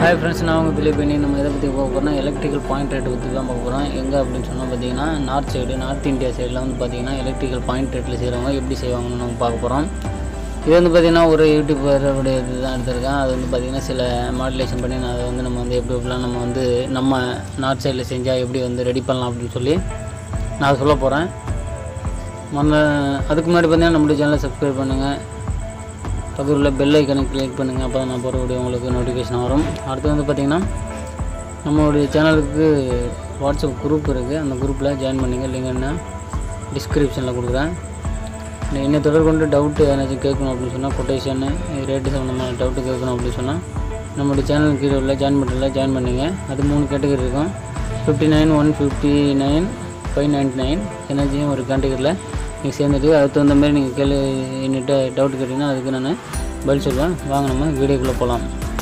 hi friends நான் உங்கள் பிள்ளை பண்ணி நம்ம எதை பற்றி பார்க்க போகிறோம்னா எலக்ட்ரிக்கல் பாயிண்ட் ரேட் பற்றி தான் பார்க்க போகிறோம் எங்கே அப்படின்னு சொன்னால் பார்த்தீங்கன்னா நார்த் சைடு நார்த் இந்தியா சைடில் வந்து பார்த்தீங்கன்னா எலக்ட்ரிக்கல் பாயிண்ட் ரேட்டில் செய்கிறவங்க எப்படி செய்வாங்கன்னு நம்ம பார்க்க போகிறோம் இது வந்து பார்த்திங்கன்னா ஒரு யூடியூபருடைய இது தான் எடுத்திருக்கேன் அது வந்து பார்த்திங்கன்னா சில மாடுலேஷன் பண்ணி நான் அதை வந்து நம்ம வந்து எப்படி எப்படிலாம் நம்ம வந்து நம்ம நார்த் சைடில் செஞ்சால் எப்படி வந்து ரெடி பண்ணலாம் அப்படின்னு சொல்லி நான் சொல்ல போகிறேன் முன்ன அதுக்கு முன்னாடி பார்த்தீங்கன்னா நம்மளுடைய சேனலை சப்ஸ்கிரைப் பண்ணுங்கள் பக்கத்தில் உள்ள பெல் ஐக்கனை கிளிக் பண்ணுங்கள் அப்போ தான் நான் போகிற வீடியோ உங்களுக்கு நோட்டிஃபிகேஷன் வரும் அடுத்து வந்து பார்த்திங்கன்னா நம்மளுடைய சேனலுக்கு வாட்ஸ்அப் குரூப் இருக்குது அந்த குரூப்பில் ஜாயின் பண்ணுங்கள் லிங்க் என்ன டிஸ்கிரிப்ஷனில் கொடுக்குறேன் நீ என்னை தொடர்பு கொண்டு டவுட்டு ஏதாச்சும் கேட்கணும் அப்படின்னு சொன்னால் கொட்டேஷனு ரேட்டு சம்மந்தமான டவுட்டு கேட்கணும் அப்படின்னு சொன்னால் நம்மளுடைய சேனல் கீழே உள்ள ஜாயின் பட்டனில் ஜாயின் பண்ணிங்க அது மூணு கேட்டகரி இருக்கும் fifty nine one fifty nine five ninety nine எனர்ஜியும் ஒரு கேட்டகரியில் நீங்கள் சேர்ந்துட்டு அதுக்கு தகுந்த மாதிரி நீங்கள் கேள்வி என்கிட்ட டவுட் கேட்டிங்கன்னா அதுக்கு நான் பதில் சொல்லுவேன் வாங்க நம்ம வீடியோக்குள்ளே போகலாம்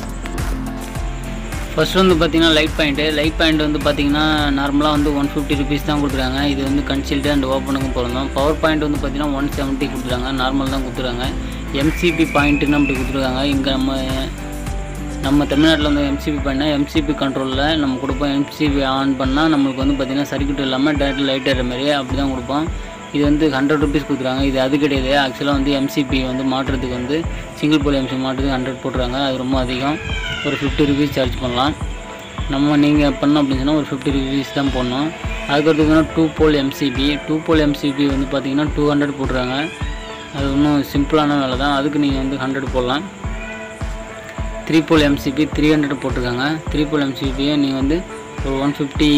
ஃபர்ஸ்ட் வந்து பார்த்தீங்கன்னா லைட் பாயிண்ட்டு லைட் பாயிண்ட் வந்து பார்த்தீங்கன்னா நார்மலாக வந்து ஒன் ஃபிஃப்டி ருபீஸ் தான் கொடுத்துருக்காங்க இது வந்து கன்சில்ட்டு அண்ட் ஓப்பனுக்கும் பிறந்தோம் பவர் பாயிண்ட் வந்து பார்த்தீங்கன்னா ஒன் செவன்ட்டி கொடுத்துருக்காங்க நார்மல் தான் கொடுத்துருக்காங்க எம்சிபி பாயிண்ட்டுன்னு அப்படி கொடுத்துருக்காங்க இங்கே நம்ம நம்ம தமிழ்நாட்டில் வந்து எம்சிபி பண்ணால் எம்சிபி கண்ட்ரோலில் நம்ம கொடுப்போம் எம்சிபி ஆன் பண்ணால் நம்மளுக்கு வந்து பார்த்திங்கன்னா சர்க்கியூட் இல்லாமல் டேரக்ட் லைட் ஏற மாதிரி அப்படி தான் கொடுப்போம் இது வந்து ஹண்ட்ரட் ருபீஸ் கொடுக்குறாங்க இது அது கிடையாது ஆக்சுவலாக வந்து எம்சிபி வந்து மாட்டுறதுக்கு வந்து சிங்கிள் போல் எம்சி மாட்டுறதுக்கு ஹண்ட்ரட் போட்டுறாங்க அது ரொம்ப அதிகம் ஒரு ஃபிஃப்டி ருபீஸ் சார்ஜ் பண்ணலாம் நம்ம நீங்கள் பண்ணோம் அப்படின்னு சொன்னால் ஒரு ஃபிஃப்டி ருபீஸ் தான் போடணும் அதுக்கடுத்து two pole MCB two pole MCB வந்து பார்த்திங்கன்னா டூ ஹண்ட்ரட் போட்டுறாங்க அது இன்னும் சிம்பிளான வேலை தான் அதுக்கு நீங்கள் வந்து ஹண்ட்ரட் போடலாம் three pole MCB three hundred போட்டிருக்காங்க த்ரீ போல் எம்சிபியை நீங்கள் வந்து ஒரு ஒன் ஃபிஃப்டி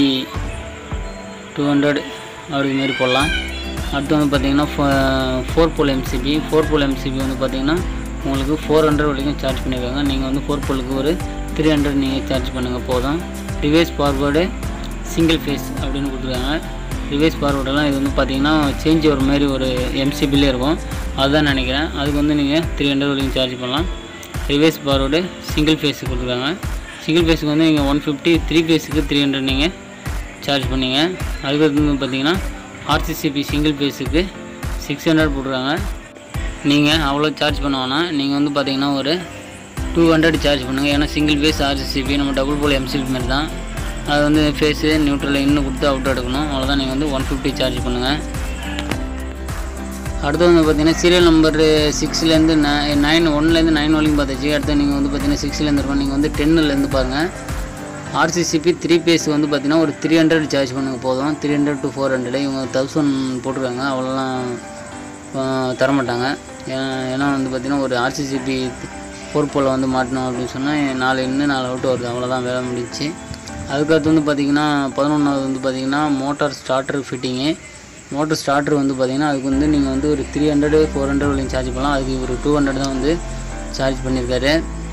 டூ ஹண்ட்ரட் அப்படி மாரி போடலாம் அடுத்து வந்து பார்த்தீங்கன்னா four pole MCB four pole MCB வந்து பார்த்தீங்கன்னா உங்களுக்கு ஃபோர் ஹண்ட்ரட் வரைக்கும் சார்ஜ் பண்ணியிருக்காங்க நீங்கள் வந்து ஃபோர் போலுக்கு ஒரு த்ரீ ஹண்ட்ரட் நீங்கள் சார்ஜ் பண்ணுங்கள் போதும் ரிவேஸ் ஃபார்வேர்டு சிங்கிள் ஃபேஸ் அப்படின்னு கொடுத்துருக்காங்க ரிவேஸ் ஃபார்வேர்டெல்லாம் இது வந்து பார்த்தீங்கன்னா சேஞ்ச் ஒரு மாதிரி ஒரு எம்சிபிலே இருக்கும் அதுதான் நினைக்கிறேன் அதுக்கு வந்து நீங்கள் த்ரீ ஹண்ட்ரட் வரைக்கும் சார்ஜ் பண்ணலாம் ரிவேஸ் ஃபார்வேர்டு சிங்கிள் ஃபேஸுக்கு கொடுத்துருக்காங்க சிங்கிள் ஃபேஸுக்கு வந்து நீங்கள் ஒன் ஃபிஃப்டி த்ரீ ஃபேஸுக்கு த்ரீ ஹண்ட்ரட் நீங்கள் சார்ஜ் பண்ணீங்க அதுக்கடுத்து வந்து பார்த்தீங்கன்னா ஆர்சிசிபி சிங்கிள் ஃபேஸுக்கு சிக்ஸ் ஹண்ட்ரட் போட்டுருக்காங்க நீங்கள் அவ்வளோ சார்ஜ் பண்ண வேணாம் நீங்கள் வந்து பார்த்தீங்கன்னா ஒரு டூ ஹண்ட்ரட் சார்ஜ் பண்ணுங்கள் ஏன்னா சிங்கிள் ஃபேஸ் ஆர்சிசிபி நம்ம டபுள் போல் எம்சிபி மாதிரி தான் அது வந்து ஃபேஸு நியூட்ரல் இன்னும் கொடுத்து அவுட் எடுக்கணும் அவ்வளோதான் நீங்கள் வந்து ஒன் ஃபிஃப்டி சார்ஜ் பண்ணுங்கள் அடுத்து வந்து பார்த்தீங்கன்னா சீரியல் நம்பர் சிக்ஸ்லேருந்து நைன் ஒன்லேருந்து நைன் வரைக்கும் பார்த்தாச்சு அடுத்து நீங்கள் வந்து பார்த்தீங்கன்னா சிக்ஸ்லேருந்து இருக்கும் நீங்கள் வந்து டென்னுலேருந்து பாருங்கள் ஆர்சிசிபி த்ரீ பேஸ் வந்து பார்த்தீங்கன்னா ஒரு த்ரீ ஹண்ட்ரட் சார்ஜ் பண்ணுங்க போதும் three hundred to four hundred இவங்க தௌசண்ட் போட்டிருக்காங்க அவ்வளோலாம் தரமாட்டாங்க ஏன்னா ஏன்னா வந்து பார்த்தீங்கன்னா ஒரு ஆர்சிசிபி ஃபோர் போல் வந்து மாட்டணும் அப்படின்னு சொன்னால் நாலு இன்னும் நாலு அவுட்டு வருது அவ்வளோதான் வேலை முடிச்சு அதுக்கடுத்து வந்து பார்த்திங்கன்னா பதினொன்றாவது வந்து பார்த்திங்கன்னா motor starter fitting motor starter வந்து பார்த்திங்கன்னா அதுக்கு வந்து நீங்கள் வந்து ஒரு த்ரீ ஹண்ட்ரடு ஃபோர் ஹண்ட்ரட் வரைக்கும் சார்ஜ் பண்ணலாம் அதுக்கு ஒரு டூ ஹண்ட்ரட் தான் வந்து சார்ஜ் பண்ணியிருக்காரு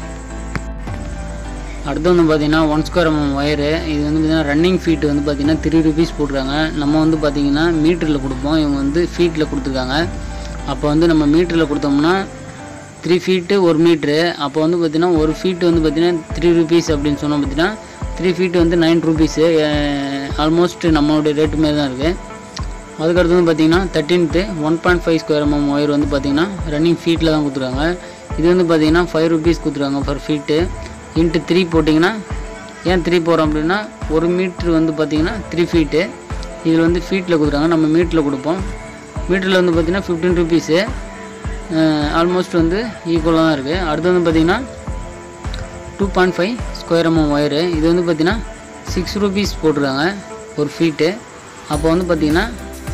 அடுத்து வந்து பார்த்திங்கன்னா ஒன் ஸ்கொயர் எம்எம் ஒயரு இது வந்து பார்த்திங்கன்னா ரன்னிங் ஃபீட் வந்து பார்த்திங்கன்னா த்ரீ ருபீஸ் போட்டிருக்காங்க நம்ம வந்து பார்த்திங்கன்னா மீட்டரில் கொடுப்போம் இவங்க வந்து ஃபீட்டில் கொடுத்துருக்காங்க அப்போ வந்து நம்ம மீட்டரில் கொடுத்தோம்னா த்ரீ ஃபீட்டு ஒரு மீட்ரு அப்போ வந்து பார்த்திங்கன்னா ஒரு ஃபீட்டு வந்து பார்த்திங்கன்னா த்ரீ ருபீஸ் அப்படின்னு சொன்னோம் பார்த்திங்கன்னா த்ரீ ஃபீட்டு வந்து நைன் ருபீஸு ஆல்மோஸ்ட் நம்மளுடைய ரேட்டு மாரி தான் இருக்குது அதுக்கடுத்து வந்து பார்த்திங்கன்னா thirteenth one point five square mm wire வந்து பார்த்திங்கன்னா ரன்னிங் ஃபீட்டில் தான் கொடுத்துருக்காங்க இது வந்து பார்த்திங்கன்னா ஃபைவ் ருபீஸ் கொடுத்துருக்காங்க பர் ஃபீட்டு இன்ட்டு த்ரீ போட்டிங்கன்னா ஏன் த்ரீ போகிறோம் அப்படின்னா ஒரு மீட்ரு வந்து பார்த்திங்கன்னா த்ரீ ஃபீட்டு இதில் வந்து ஃபீட்டில் கொடுக்குறாங்க நம்ம மீட்டரில் கொடுப்போம் மீட்டரில் வந்து பார்த்திங்கன்னா ஃபிஃப்டீன் ருபீஸு ஆல்மோஸ்ட் வந்து ஈக்குவலாக தான் இருக்குது அடுத்து வந்து பார்த்திங்கன்னா two point five square mm wire இது வந்து பார்த்திங்கன்னா சிக்ஸ் ருபீஸ் போட்டிருக்காங்க ஒரு ஃபீட்டு அப்போ வந்து பார்த்திங்கன்னா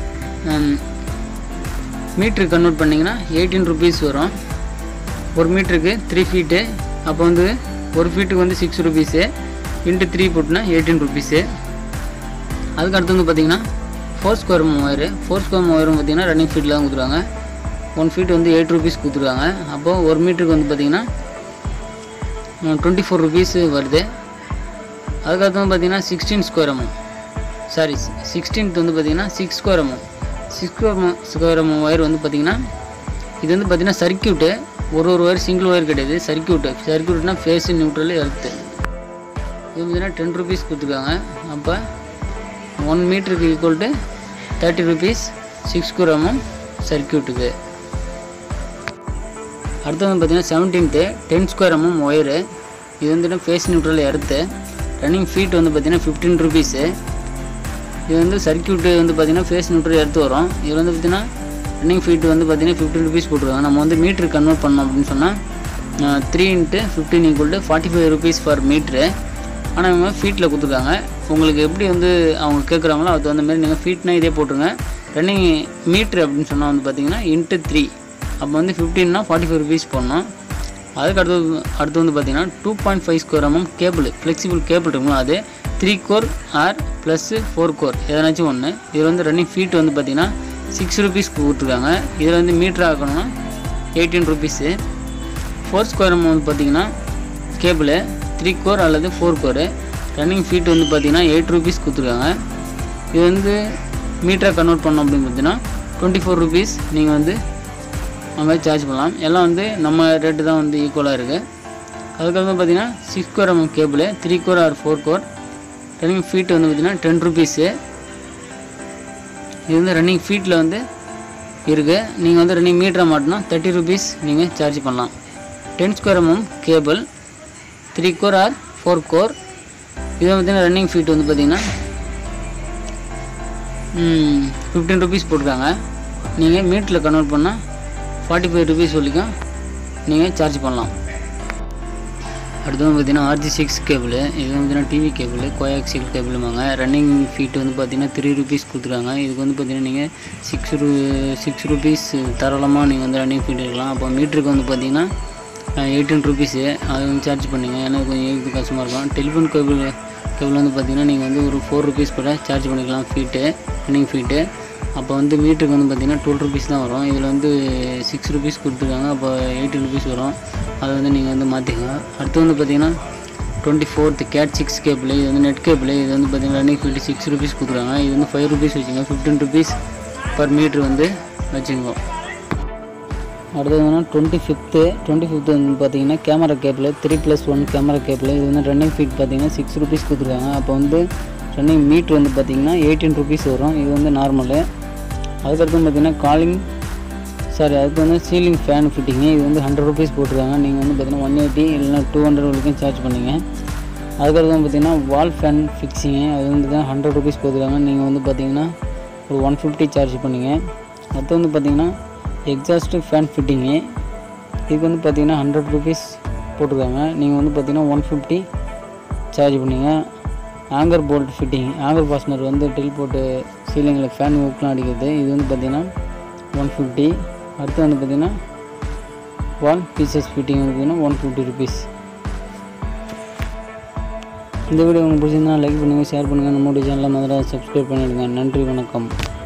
மீட்ரு கன்வெர்ட் பண்ணிங்கன்னா எயிட்டீன் ருபீஸ் வரும் ஒரு மீட்டருக்கு த்ரீ ஃபீட்டு அப்போ வந்து ஒரு ஃபீட்டுக்கு வந்து சிக்ஸ் ருபீஸு இன்ட்டு த்ரீ போட்டுனா எயிட்டீன் ருபீஸு அதுக்கு அடுத்து வந்து பார்த்திங்கன்னா four square wire four square ஒயரும் பார்த்திங்கன்னா ரன்னிங் ஃபீட்டில் தான் கொடுத்துருவாங்க ஒன் ஃபீட் வந்து எயிட் ருபீஸ் கொடுத்துருக்காங்க அப்போது ஒரு மீட்டருக்கு வந்து பார்த்திங்கன்னா டுவெண்ட்டி ஃபோர் ருபீஸ் வருது அதுக்கடுத்து வந்து பார்த்திங்கன்னா sixteen square mm sorry sixteenth வந்து பார்த்திங்கன்னா six square mm six square square mm wire வந்து பார்த்திங்கன்னா இது வந்து பார்த்திங்கன்னா சர்க்கியூட்டு ஒரு ஒரு ஒயர் சிங்கிள் ஒயர் கிடையாது சர்க்கியூட்டு சர்க்கியூட்னா ஃபேஸு நியூட்ரல் எர்த்து இது பார்த்தீங்கன்னா டென் ருபீஸ் கொடுத்துருக்காங்க அப்போ ஒன் மீட்டருக்கு equal to thirty rupees six கிராமம் சர்க்கியூட்டுக்கு அடுத்து வந்து பார்த்திங்கன்னா seventeenth ten square mm wire இது வந்துட்டு phase neutral earth running feet வந்து பார்த்தீங்கன்னா ஃபிஃப்டீன் ருபீஸு இது வந்து சர்க்கியூட் வந்து பார்த்தீங்கன்னா ஃபேஸ் நியூட்ரல் எடுத்து வரும் இது வந்து பார்த்தீங்கன்னா ரன்னிங் ஃபீட் வந்து பார்த்தீங்கன்னா ஃபிஃப்டின் ருபீஸ் போட்டுருக்காங்க நம்ம வந்து மீட்ரு கன்வெர்ட் பண்ணோம் அப்படின்னு சொன்னால் three into fifteen equal to forty five rupees per metre ஆனால் இவங்க ஃபீட்டில் கொடுத்துருக்காங்க உங்களுக்கு எப்படி வந்து அவங்க கேட்குறாங்களோ அது தகுந்த மாதிரி நீங்கள் ஃபீட்னா இதே போட்டுருங்க ரன்னிங் மீட்ரு அப்படின்னு சொன்னால் வந்து பார்த்தீங்கன்னா இன்ட்டு த்ரீ அப்போ வந்து ஃபிஃப்டீன்னா ஃபார்ட்டி ஃபைவ் ருபீஸ் போடணும் அதுக்கு அடுத்தது அடுத்து வந்து பார்த்தீங்கன்னா two point five square mm cable flexible cable இருக்குங்களா அது three core or plus four core எதனாச்சும் ஒன்று இதில் வந்து ரன்னிங் ஃபீட் வந்து பார்த்தீங்கன்னா சிக்ஸ் ருபீஸ்க்கு கொடுத்துருக்காங்க இதில் வந்து மீட்ரு ஆக்கணும்னா eighteen rupees four square mm வந்து பார்த்தீங்கன்னா கேபிள் த்ரீ கோர் அல்லது ஃபோர் கோரு ரன்னிங் ஃபீட் வந்து பார்த்தீங்கன்னா எயிட் ருபீஸ் கொடுத்துருக்காங்க இது வந்து மீட்டரை கன்வெர்ட் பண்ணோம் அப்படின்னு பார்த்தீங்கன்னா டுவெண்ட்டி ஃபோர் ருபீஸ் நீங்கள் வந்து நம்ம சார்ஜ் பண்ணலாம் எல்லாம் வந்து நம்ம ரேட்டு தான் வந்து ஈக்குவலாக இருக்குது அதுக்கப்புறம் பார்த்தீங்கன்னா six core mm cable three core or four core running feet வந்து பார்த்தீங்கன்னா டென் ருபீஸு இது வந்து ரன்னிங் ஃபீட்டில் வந்து இருக்குது நீங்கள் வந்து ரன்னிங் மீட்டரை மாட்டினா தேர்ட்டி ருபீஸ் நீங்கள் சார்ஜ் பண்ணலாம் ten square mm cable three core or four core இது பார்த்தீங்கன்னா ரன்னிங் ஃபீட் வந்து பார்த்தீங்கன்னா ஃபிஃப்டீன் ருபீஸ் போட்டிருக்காங்க நீங்கள் மீட்டரில் கன்வெர்ட் பண்ணால் ஃபார்ட்டி ஃபைவ் ருபீஸ் வரைக்கும் நீங்கள் சார்ஜ் பண்ணலாம் அடுத்து வந்து பார்த்தீங்கன்னா ஆர்ஜி சிக்ஸ் கேபிள் இது வந்து பார்த்தீங்கன்னா டிவி கேபிள் கோயாக்சில் கேபிளுமாங்க ரன்னிங் ஃபீட் வந்து பார்த்தீங்கன்னா த்ரீ ருபீஸ் கொடுத்துருக்காங்க இதுக்கு வந்து பார்த்தீங்கன்னா நீங்கள் சிக்ஸ் ரூ சிக்ஸ் ருபீஸ் தாராளமாக நீங்கள் வந்து ரன்னிங் ஃபீட் எடுக்கலாம் அப்போ மீட்டருக்கு வந்து பார்த்தீங்கன்னா எயிட்டீன் ருபீஸு அது வந்து சார்ஜ் பண்ணிங்க ஏன்னா கொஞ்சம் ஏற்றது கஷ்டமாக இருக்கும் டெலிஃபோன் கேபிள் கேபிள் வந்து பார்த்தீங்கன்னா நீங்கள் வந்து ஒரு ஃபோர் ருபீஸ் கூட சார்ஜ் பண்ணிக்கலாம் ஃபீட்டு ரன்னிங் ஃபீட்டு அப்போ வந்து மீட்டருக்கு வந்து பார்த்தீங்கன்னா டுவெல் ருபீஸ் தான் வரும் இதில் வந்து சிக்ஸ் ருபீஸ் கொடுத்துருக்காங்க அப்போ எயிட்டி ருபீஸ் வரும் அதை வந்து நீங்கள் வந்து மாற்றிக்கலாம் அடுத்து வந்து பார்த்தீங்கன்னா twenty fourth cat six cable இது வந்து நெட் கேபிள் இது வந்து பார்த்தீங்கன்னா ரன்னிங் ஃபீல்டு சிக்ஸ் ருபீஸ் கொடுக்குறாங்க இது வந்து ஃபைவ் ருபீஸ் வச்சுங்க ஃபிஃப்டீன் ருபீஸ் பர் மீட்ரு வந்து வச்சுக்கோ அடுத்தது வந்து டுவெண்ட்டி ஃபிஃப்த்து டுவெண்ட்டி ஃபிஃப்த்து வந்து பார்த்தீங்கன்னா camera cable three plus one camera cable இது வந்து ரன்னிங் ஃபீட் பார்த்தீங்கன்னா சிக்ஸ் ருபீஸ் கொடுத்துருக்காங்க அப்போ வந்து ரன்னிங் மீட்ரு வந்து பார்த்தீங்கன்னா எயிட்டீன் ருபீஸ் வரும் இது வந்து நார்மலு அதுக்கடுத்து பார்த்தீங்கன்னா காலிங் சாரி அதுக்கு வந்து சீலிங் ஃபேன் ஃபிட்டிங்கு இது வந்து ஹண்ட்ரட் ருபீஸ் போட்டிருக்காங்க நீங்கள் வந்து பார்த்தீங்கன்னா ஒன் எயிட்டி இல்லைனா டூ ஹண்ட்ரட் வரைக்கும் சார்ஜ் பண்ணீங்க அதுக்கடுத்து வந்து பார்த்தீங்கன்னா வால் ஃபேன் ஃபிக்ஸிங்கு அது வந்து பார்த்தீங்கன்னா ஹண்ட்ரட் ருபீஸ் போட்டிருக்காங்க நீங்கள் வந்து பார்த்தீங்கன்னா ஒரு ஒன் ஃபிஃப்டி சார்ஜ் பண்ணீங்க அடுத்து வந்து பார்த்தீங்கன்னா எக்ஸாஸ்ட்டு ஃபேன் ஃபிட்டிங்கு இதுக்கு வந்து பார்த்தீங்கன்னா ஹண்ட்ரட் ருபீஸ் போட்டிருக்காங்க நீங்கள் வந்து பார்த்தீங்கன்னா ஒன் ஃபிஃப்டி சார்ஜ் பண்ணீங்க anchor bolt fitting anchor fastener வந்து டில் போட்டு சீலிங்கில் ஃபேன் ஊக்கெலாம் அடிக்கிறது இது வந்து பார்த்தீங்கன்னா ஒன் ஃபிஃப்டி அடுத்து வந்து பார்த்தீங்கன்னா வால் பீசஸ் ஃபிட்டிங் வந்து பார்த்தீங்கன்னா ஒன் ஃபிஃப்டி ருபீஸ் இந்த வீடியோ உங்களுக்கு பிடிச்சிருந்தா லைக் பண்ணுங்கள் ஷேர் பண்ணுங்கள் நம்மளுடைய சேனலை முதல்ல சப்ஸ்கிரைப் பண்ணிவிடுங்க நன்றி வணக்கம்